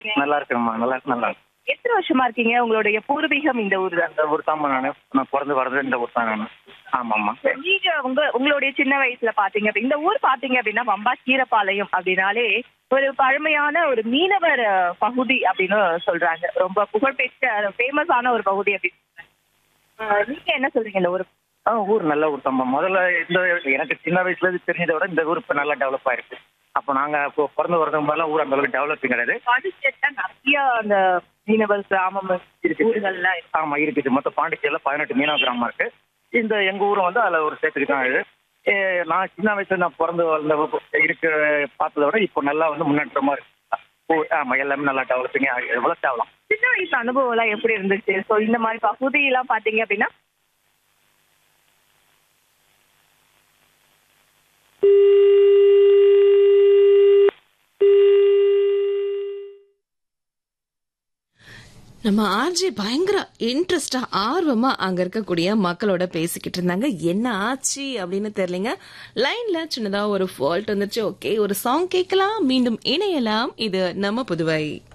நல்லா இருக்குமா நல்லா இருக்கு நல்லா இருக்கு எத்தனை வருஷமா இருக்கீங்க உங்களுடைய பூர்வீகம் இந்த ஊர் தான் இந்த ஊர் தான் நான் நான் பிறந்து வர்றது இந்த ஊர் தான் நான் ஆமாம்மா நீங்க உங்க உங்களுடைய சின்ன வயசுல பாத்தீங்க அப்படி- இந்த ஊர் பாத்தீங்க அப்படின்னா பம்பா கீரப்பாளையம் அப்படின்னாலே ஒரு பழமையான ஒரு மீனவர் அஹ், பகுதி அப்படின்னு சொல்றாங்க ரொம்ப புகழ்பெற்ற ஃபேமஸான ஒரு பகுதி அப்படின்னு அஹ், நீங்க என்ன சொல்றீங்க இந்த ஊர் ஆ ஊர் நல்ல ஊர் தான் முதல்ல இந்த எனக்கு சின்ன வயசுல இருந்து தெரிஞ்சதை விட இந்த ஊர் இப்போ நல்லா டெவலப் ஆயிருக்கு அப்போ நாங்க இப்போ பிறந்து வரது மாதிரிலாம் ஊர் அந்த அளவுக்கு டெவலப்பிங் கிடையாது பாண்டிச்சேரியில நிறைய அந்த மீனவர் கிராமம் இருக்கு. ஊர்கள்லாம் இருக்கு. ஆமா இருக்குது மொத்தம் பாண்டிச்சேரியில பதினெட்டு மீனவ கிராமம் இருக்கு இந்த எங்க ஊரும் வந்து அதுல ஒரு சேர்த்துக்கு தான் இது ஏ, நான் சின்ன வயசுல நான் பிறந்து வளர்ந்த ஊ- இருக்க பார்த்ததை விட இப்போ நல்லா வந்து முன்னேற்றமா இருக்கு ஊ- ஆமா எல்லாமே நல்லா டெவலப்பிங் எவ்வளவு தேவலாம் சின்ன வயசு அனுபவம் எல்லாம் எப்படி இருந்துச்சு சோ இந்த மாதிரி பகுதி எல்லாம் பாத்தீங்க அப்படின்னா நம்ம ஆர்ஜி பயங்கர இன்ட்ரெஸ்டா ஆர்வமா அங்க இருக்கக்கூடிய மக்களோட பேசிக்கிட்டு இருந்தாங்க என்ன ஆச்சு அப்படின்னு தெரியலங்க லைன்ல சின்னதா ஒரு ஃபால்ட் வந்துருச்சு ஓகே ஒரு சாங் கேட்கலாம் மீண்டும் இணையலாம் இது நம்ம புதுவை